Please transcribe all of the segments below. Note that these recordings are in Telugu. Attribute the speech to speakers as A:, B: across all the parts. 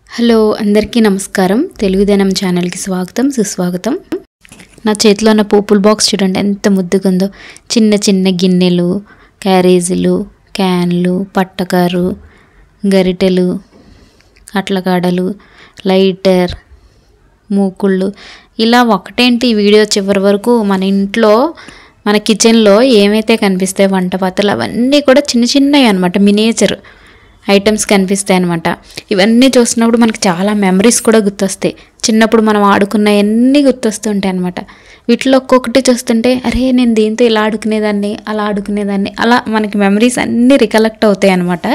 A: హలో అందరికీ నమస్కారం తెలుగుదనం ఛానల్కి స్వాగతం సుస్వాగతం నా చేతిలో ఉన్న పోపుల్ బాక్స్ చూడండి ఎంత ముద్దుగా ఉందో చిన్న చిన్న గిన్నెలు క్యారేజీలు క్యాన్లు పట్టకారు గరిటెలు అట్లకాడలు లైటర్ మూకుళ్ళు ఇలా ఒకటేంటి ఈ వీడియో చివరి వరకు మన ఇంట్లో మన కిచెన్లో ఏమైతే కనిపిస్తాయి వంట పాత్రలు అవన్నీ కూడా చిన్న చిన్నవి అనమాట మినియేచర్ ఐటమ్స్ కనిపిస్తాయి అనమాట ఇవన్నీ చూసినప్పుడు మనకి చాలా మెమరీస్ కూడా గుర్తొస్తాయి చిన్నప్పుడు మనం ఆడుకున్నవన్నీ గుర్తొస్తుంటాయి అనమాట వీటిలో ఒక్కొక్కటి చూస్తుంటే అరే నేను దీంతో ఇలా ఆడుకునేదాన్ని అలా ఆడుకునేదాన్ని అలా మనకి మెమరీస్ అన్నీ రికలెక్ట్ అవుతాయి అనమాట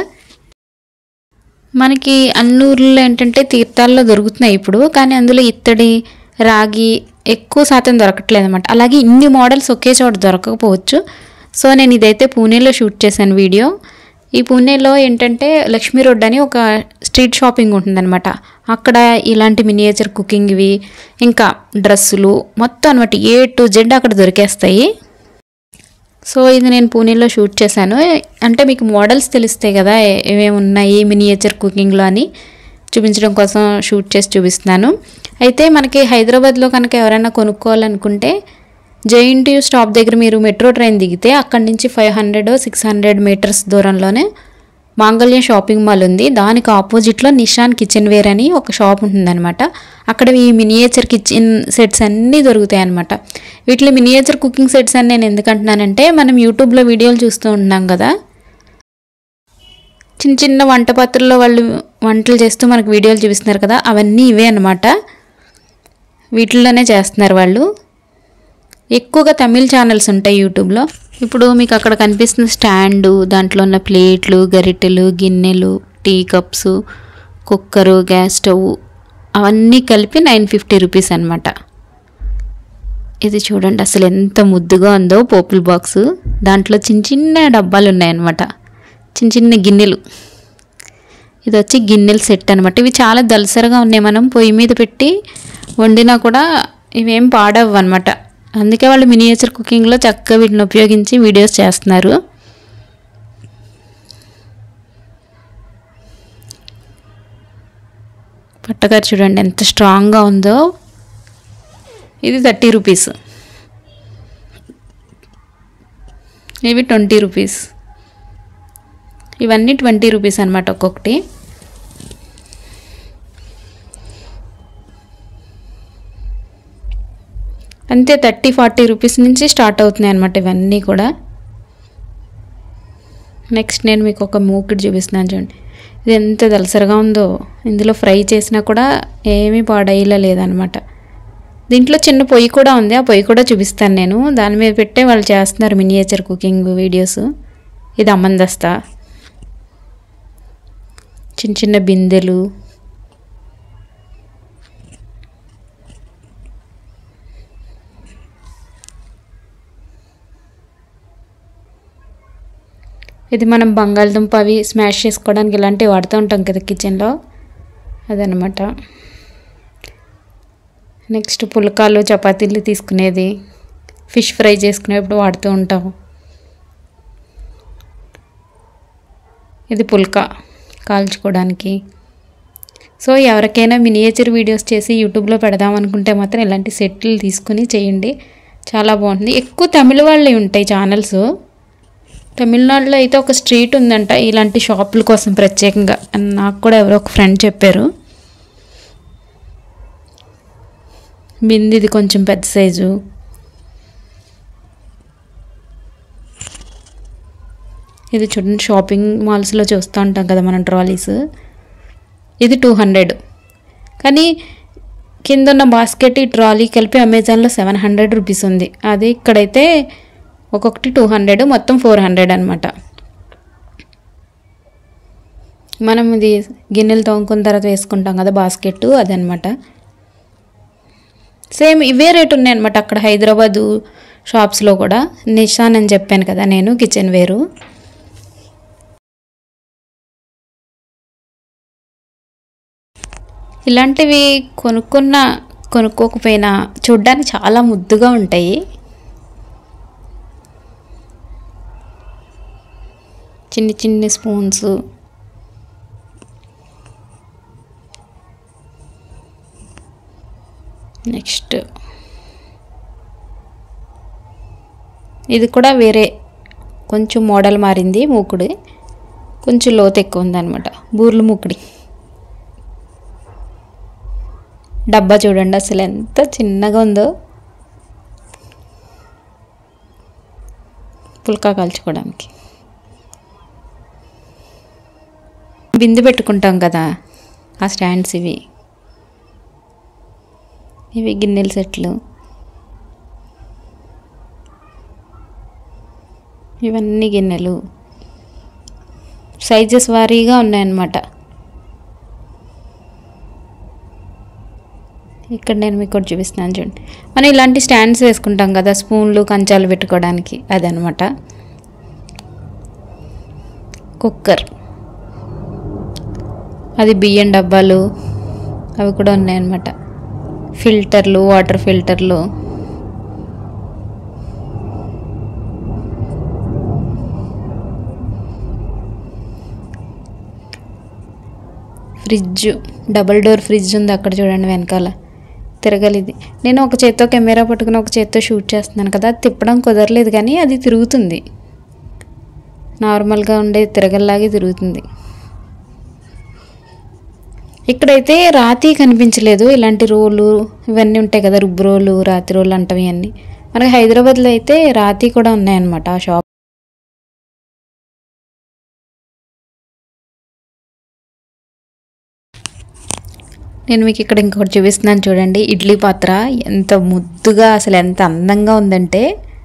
A: మనకి అన్నూరులో ఏంటంటే తీర్థాల్లో దొరుకుతున్నాయి ఇప్పుడు కానీ అందులో ఇత్తడి రాగి ఎక్కువ శాతం దొరకట్లేదు అనమాట అలాగే ఇన్ని మోడల్స్ ఒకే చోట దొరకకపోవచ్చు సో నేను ఇదైతే పూణేలో షూట్ చేశాను వీడియో ఈ పూణేలో ఏంటంటే లక్ష్మీ రోడ్ అని ఒక స్ట్రీట్ షాపింగ్ ఉంటుందన్నమాట అక్కడ ఇలాంటి మినియేచర్ కుకింగ్ ఇవి ఇంకా డ్రెస్సులు మొత్తం అనమాట ఏ టు జెడ్ అక్కడ దొరికేస్తాయి సో ఇది నేను పూణేలో షూట్ చేశాను అంటే మీకు మోడల్స్ తెలుస్తాయి కదా ఏ- ఏమేమి ఉన్నాయి మినియేచర్ కుకింగ్లో అని చూపించడం కోసం షూట్ చేసి చూపిస్తున్నాను అయితే మనకి హైదరాబాద్లో కనుక ఎవరైనా కొనుక్కోవాలనుకుంటే జేఎన్టీయూ స్టాప్ దగ్గర మీరు మెట్రో ట్రైన్ దిగితే అక్కడి నుంచి five hundred six hundred metres దూరంలోనే మాంగళ్య షాపింగ్ మాల్ ఉంది దానికి ఆపోజిట్లో నిషాన్ కిచెన్ వేర్ అని ఒక షాప్ ఉంటుందన్నమాట అక్కడ ఈ మినియేచర్ కిచెన్ సెట్స్ అన్నీ దొరుకుతాయి అనమాట వీటిలో మినియేచర్ కుకింగ్ సెట్స్ అని నేను ఎందుకంటున్నానంటే మనం యూట్యూబ్లో వీడియోలు చూస్తూ ఉంటున్నాం కదా చిన్న చిన్న వంట పాత్రల్లో వాళ్ళు వంటలు చేస్తూ మనకు వీడియోలు చూపిస్తున్నారు కదా అవన్నీ ఇవే అన్నమాట వీటిల్లోనే చేస్తున్నారు వాళ్ళు ఎక్కువగా తమిళ్ ఛానల్స్ ఉంటాయి యూట్యూబ్లో ఇప్పుడు మీకు అక్కడ కనిపిస్తున్న స్టాండు దాంట్లో ఉన్న ప్లేట్లు గరిటెలు గిన్నెలు tea cups cooker gas stove అవన్నీ కలిపి నైన్ ఫిఫ్టీ రూపీస్ అనమాట ఇది చూడండి అసలు ఎంత ముద్దుగా ఉందో పోపుల్ బాక్స్ దాంట్లో చిన్న చిన్న డబ్బాలు ఉన్నాయన్నమాట చిన్న చిన్న గిన్నెలు ఇది వచ్చి గిన్నెల సెట్ అనమాట ఇవి చాలా దలసరగా ఉన్నాయి మనం పొయ్యి మీద పెట్టి వండినా కూడా ఇవేం పాడవు అనమాట అందుకే వాళ్ళు మినియేచర్ కుకింగ్లో చక్కగా వీటిని ఉపయోగించి వీడియోస్ చేస్తున్నారు పట్టగారు చూడండి ఎంత స్ట్రాంగ్గా ఉందో ఇది థర్టీ రూపీస్ ఇవి ట్వంటీ రూపీస్ ఇవన్నీ ట్వంటీ రూపీస్ అనమాట ఒక్కొక్కటి అంతే థర్టీ ఫార్టీ రూపీస్ నుంచి స్టార్ట్ అవుతున్నాయి అనమాట ఇవన్నీ కూడా నెక్స్ట్ నేను మీకు ఒక మూకిడి చూపిస్తున్నాను చూడండి ఇది ఎంత దలసరగా ఉందో ఇందులో ఫ్రై చేసినా కూడా ఏమీ పాడయ్యేలా లేదనమాట దీంట్లో చిన్న పొయ్యి కూడా ఉంది ఆ పొయ్యి కూడా చూపిస్తాను నేను దాని మీద పెట్టే వాళ్ళు చేస్తున్నారు మినియేచర్ కుకింగ్ వీడియోస్ ఇది అమ్మందస్తా చిన్న చిన్న బిందెలు ఇది మనం బంగాళదుంప అవి స్మాష్ చేసుకోవడానికి ఇలాంటివి వాడుతూ ఉంటాం కదా కిచెన్లో అదనమాట నెక్స్ట్ పుల్కాలు చపాతీలు తీసుకునేది ఫిష్ ఫ్రై చేసుకునేప్పుడు వాడుతూ ఉంటాం ఇది పుల్కా కాల్చుకోవడానికి సో ఎవరికైనా మినియేచర్ వీడియోస్ చేసి యూట్యూబ్లో పెడదాం అనుకుంటే మాత్రం ఇలాంటి సెట్లు తీసుకుని చేయండి చాలా బాగుంటుంది ఎక్కువ తమిళ వాళ్ళే ఉంటాయి ఛానల్స్ తమిళనాడులో అయితే ఒక స్ట్రీట్ ఉందంట ఇలాంటి షాపుల కోసం ప్రత్యేకంగా అని నాకు కూడా ఎవరో ఒక ఫ్రెండ్ చెప్పారు బింది ఇది కొంచెం పెద్ద సైజు ఇది చూడండి షాపింగ్ మాల్స్లో చూస్తూ ఉంటాం కదా మనం ట్రాలీస్ ఇది టూ హండ్రెడ్ కానీ కింద ఉన్న బాస్కెట్ ఈ ట్రాలీ కలిపి అమెజాన్లో సెవెన్ హండ్రెడ్ రూపీస్ ఉంది అది ఇక్కడైతే ఒక్కొక్కటి టూ హండ్రెడ్ మొత్తం ఫోర్ హండ్రెడ్ అనమాట మనం ఇది గిన్నెలు తోముకున్న తర్వాత వేసుకుంటాం కదా బాస్కెట్ అదనమాట సేమ్ ఇవే రేట్ ఉన్నాయన్నమాట అక్కడ హైదరాబాదు షాప్స్లో కూడా నిషాన్ అని చెప్పాను కదా నేను కిచెన్ వేరు ఇలాంటివి కొనుక్కున్న కొనుక్కోకపోయినా చూడ్డానికి చాలా ముద్దుగా ఉంటాయి చిన్ని చిన్ని స్పూన్స్ నెక్స్ట్ ఇది కూడా వేరే కొంచెం మోడల్ మారింది మూకుడి కొంచెం లోతు ఎక్కువ ఉందన్నమాట బూర్లు మూకుడి డబ్బా చూడండి అసలు ఎంత చిన్నగా ఉందో పుల్కా కాల్చుకోవడానికి బిందె పెట్టుకుంటాం కదా ఆ స్టాండ్స్ ఇవి ఇవి గిన్నెల సెట్లు ఇవన్నీ గిన్నెలు సైజెస్ వారీగా ఉన్నాయన్నమాట ఇక్కడ నేను మీకు ఒకటి చూపిస్తున్నాను చూడండి మనం ఇలాంటి స్టాండ్స్ వేసుకుంటాం కదా స్పూన్లు కంచాలు పెట్టుకోవడానికి అదనమాట కుక్కర్ అది బియ్యం డబ్బాలు అవి కూడా ఉన్నాయన్నమాట ఫిల్టర్లు వాటర్ ఫిల్టర్లు ఫ్రిడ్జ్ డబల్ డోర్ ఫ్రిడ్జ్ ఉంది అక్కడ చూడండి వెనకాల తిరగలిది నేను ఒక చేత్తో కెమెరా పట్టుకుని ఒక చేత్తో షూట్ చేస్తున్నాను కదా అది తిప్పడం కుదరలేదు కానీ అది తిరుగుతుంది నార్మల్గా ఉండే తిరగల్లాగే తిరుగుతుంది ఇక్కడైతే రాతి కనిపించలేదు ఇలాంటి రోలు ఇవన్నీ ఉంటాయి కదా రుబ్బు రోలు రాతి రోలు అంటవి అన్నీ మనకి హైదరాబాద్లో అయితే రాతి కూడా ఉన్నాయన్నమాట ఆ షాప్ నేను మీకు ఇక్కడ ఇంకొకటి చూపిస్తున్నాను చూడండి ఇడ్లీ పాత్ర ఎంత ముద్దుగా అసలు ఎంత అందంగా ఉందంటే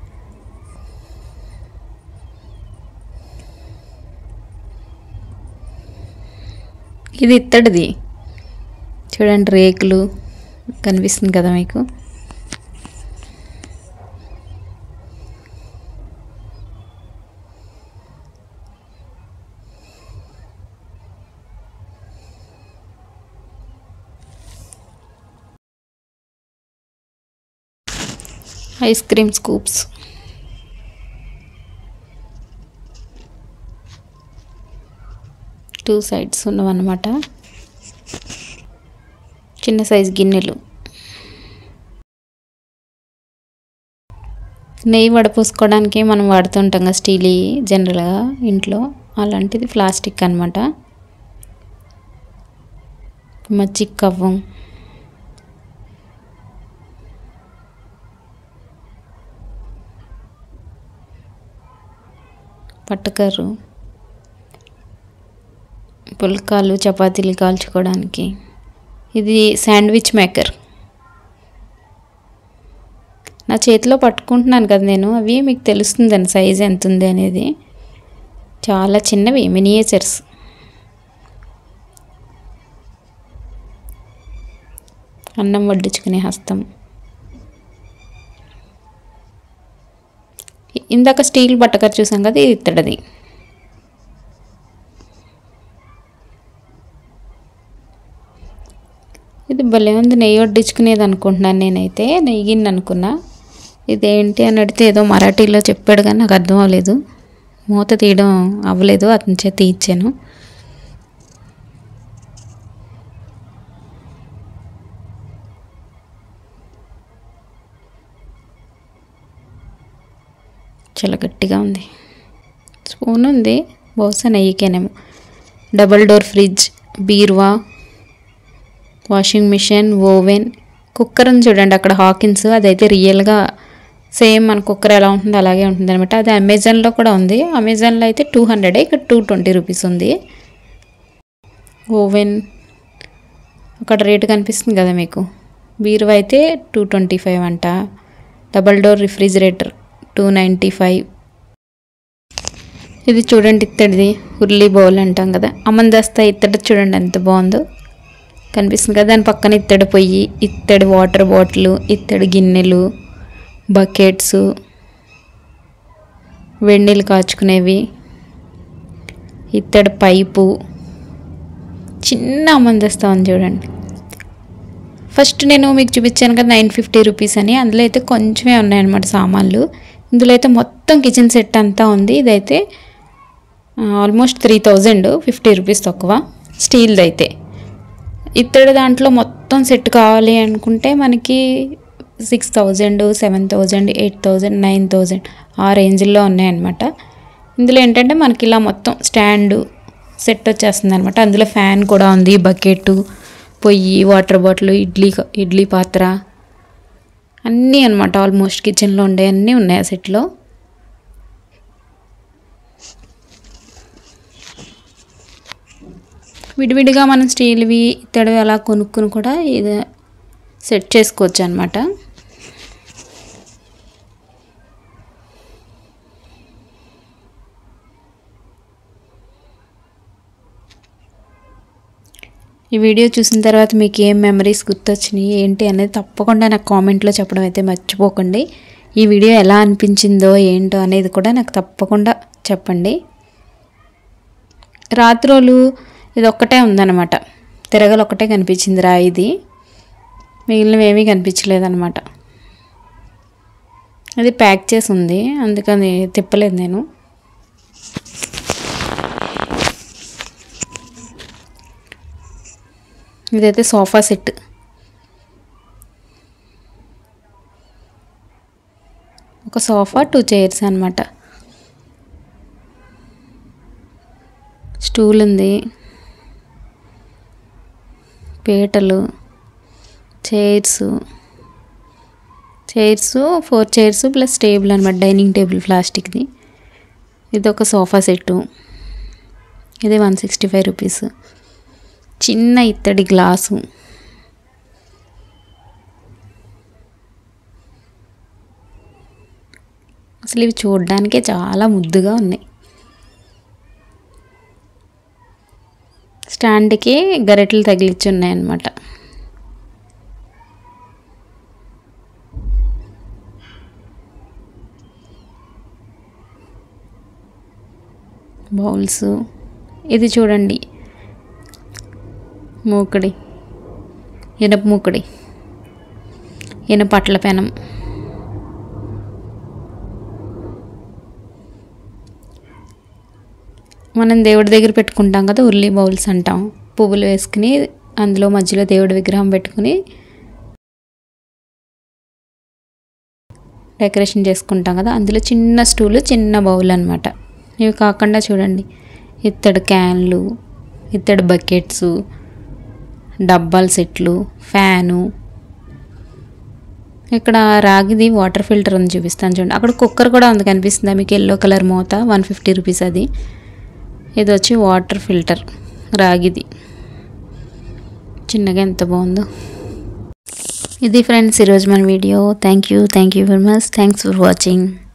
A: ఇది ఇత్తడిది చూడండి రేకులు కనిపిస్తుంది కదా మీకు ice cream scoops two sides ఉన్నవన్నమాట చిన్న సైజ్ గిన్నెలు నెయ్యి వడపోసుకోవడానికి మనం వాడుతుంటాం కదా స్టీల్ జనరల్గా ఇంట్లో అలాంటిది ప్లాస్టిక్ అనమాట మజ్జిగ కవ్వం పట్టకర్రు పుల్కాలు చపాతీలు కాల్చుకోవడానికి ఇది శాండ్విచ్ మేకర్ నా చేతిలో పట్టుకుంటున్నాను కదా నేను అవి మీకు తెలుస్తుందని సైజ్ ఎంత ఉంది అనేది చాలా చిన్నవి మినియేచర్స్ అన్నం వడ్డించుకునే హస్తం ఇందాక స్టీల్ బట్టకర్ చూసాం కదా ఇది ఇత్తడిది ఇది భలే ఉంది నెయ్యి వడ్డించుకునేది అనుకుంటున్నాను నేనైతే నెయ్యి గిన్నె అనుకున్నా ఇదేంటి అని అడిగితే ఏదో మరాఠీలో చెప్పాడు కానీ నాకు అర్థం అవ్వలేదు మూత తీయడం అవ్వలేదు అతని చేత తీయించాను చాలా గట్టిగా ఉంది స్పూన్ ఉంది బహుశా నెయ్యికేనేమో డబల్ డోర్ ఫ్రిడ్జ్ బీరువా వాషింగ్ మిషన్ ఓవెన్ కుక్కర్ ఉంది చూడండి అక్కడ హాకిన్స్ అదైతే రియల్గా సేమ్ మన కుక్కర్ ఎలా ఉంటుందో అలాగే ఉంటుంది అనమాట అది అమెజాన్లో కూడా ఉంది అమెజాన్లో అయితే టూ హండ్రెడ్ ఇక్కడ టూ ట్వంటీ రూపీస్ ఉంది ఓవెన్ అక్కడ రేటు కనిపిస్తుంది కదా మీకు బీరువా అయితే టూ ట్వంటీ ఫైవ్ అంట double door refrigerator two ninety five ఇది చూడండి ఇత్తడిది ఉర్లీ బౌల్ అంటాం కదా అమందస్తా ఇత్తడి చూడండి ఎంత బాగుందో కనిపిస్తుంది కదా దాని పక్కన ఇత్తడి పొయ్యి ఇత్తడి వాటర్ బాటిల్ ఇత్తడి గిన్నెలు బకెట్స్ వెన్నీళ్ళు కాచుకునేవి ఇత్తడి పైపు చిన్న అమందస్తా ఉంది చూడండి ఫస్ట్ నేను మీకు చూపించాను కదా నైన్ ఫిఫ్టీ రూపీస్ అని అందులో అయితే కొంచెమే ఉన్నాయన్నమాట సామాన్లు ఇందులో అయితే మొత్తం కిచెన్ సెట్ అంతా ఉంది ఇదైతే almost three thousand fifty rupees తక్కువ స్టీల్ది అయితే ఇత్తడి దాంట్లో మొత్తం సెట్ కావాలి అనుకుంటే మనకి six thousand seven thousand eight thousand nine thousand ఆ రేంజ్లో ఉన్నాయన్నమాట ఇందులో ఏంటంటే మనకి ఇలా మొత్తం స్టాండు సెట్ వచ్చేస్తుంది అనమాట అందులో ఫ్యాన్ కూడా ఉంది బకెట్ పొయ్యి వాటర్ బాటిల్ ఇడ్లీ ఇడ్లీ పాత్ర అన్నీ అనమాట ఆల్మోస్ట్ కిచెన్లో ఉండే అన్నీ ఉన్నాయి ఆ సెట్లో విడివిడిగా మనం స్టీల్వి ఇత్తడివి అలా కొనుక్కుని కూడా ఇది సెట్ చేసుకోవచ్చు అనమాట ఈ వీడియో చూసిన తర్వాత మీకు ఏం మెమరీస్ గుర్తొచ్చినాయి ఏంటి అనేది తప్పకుండా నాకు కామెంట్లో చెప్పడం అయితే మర్చిపోకండి ఈ వీడియో ఎలా అనిపించిందో ఏంటో అనేది కూడా నాకు తప్పకుండా చెప్పండి రాత్రోలు ఇది ఒక్కటే ఉందన్నమాట తిరగలు ఒక్కటే కనిపించింది రా ఇది మిగిలినవి ఏమీ కనిపించలేదన్నమాట అది ప్యాక్ చేసి ఉంది అందుకని తిప్పలేదు నేను ఇదైతే సోఫా సెట్ ఒక సోఫా టూ చైర్స్ అనమాట స్టూల్ ఉంది పీటలు chairs chairs four chairs plus table అనమాట డైనింగ్ టేబుల్ ప్లాస్టిక్ది ఇది ఒక సోఫా సెట్టు ఇది వన్ సిక్స్టీ ఫైవ్ రూపీస్ చిన్న ఇత్తడి గ్లాసు అసలు ఇవి చూడడానికే చాలా ముద్దుగా ఉన్నాయి స్టాండ్కి గరిటెలు తగిలిచ్చి ఉన్నాయన్నమాట బౌల్స్ ఇది చూడండి మూకుడి ఇనప మూకుడి ఇనపట్ల పెనం మనం దేవుడి దగ్గర పెట్టుకుంటాం కదా ఉర్లీ బౌల్స్ అంటాం పువ్వులు వేసుకుని అందులో మధ్యలో దేవుడి విగ్రహం పెట్టుకుని డెకరేషన్ చేసుకుంటాం కదా అందులో చిన్న స్టూలు చిన్న బౌల్ అనమాట ఇవి కాకుండా చూడండి ఇత్తడి క్యాన్లు ఇత్తడి బకెట్స్ డబ్బాల సెట్లు ఫ్యాను ఇక్కడ రాగిది వాటర్ ఫిల్టర్ ఉంది చూపిస్తాను చూడండి అక్కడ కుక్కర్ కూడా ఉంది కనిపిస్తుందా మీకు ఎల్లో కలర్ మూత వన్ ఫిఫ్టీ రూపీస్ అది ఇది వచ్చి వాటర్ ఫిల్టర్ రాగిది చిన్నగా ఎంత బాగుందో ఇది ఫ్రెండ్స్ ఈరోజు మన video thank you thank you very much thanks for watching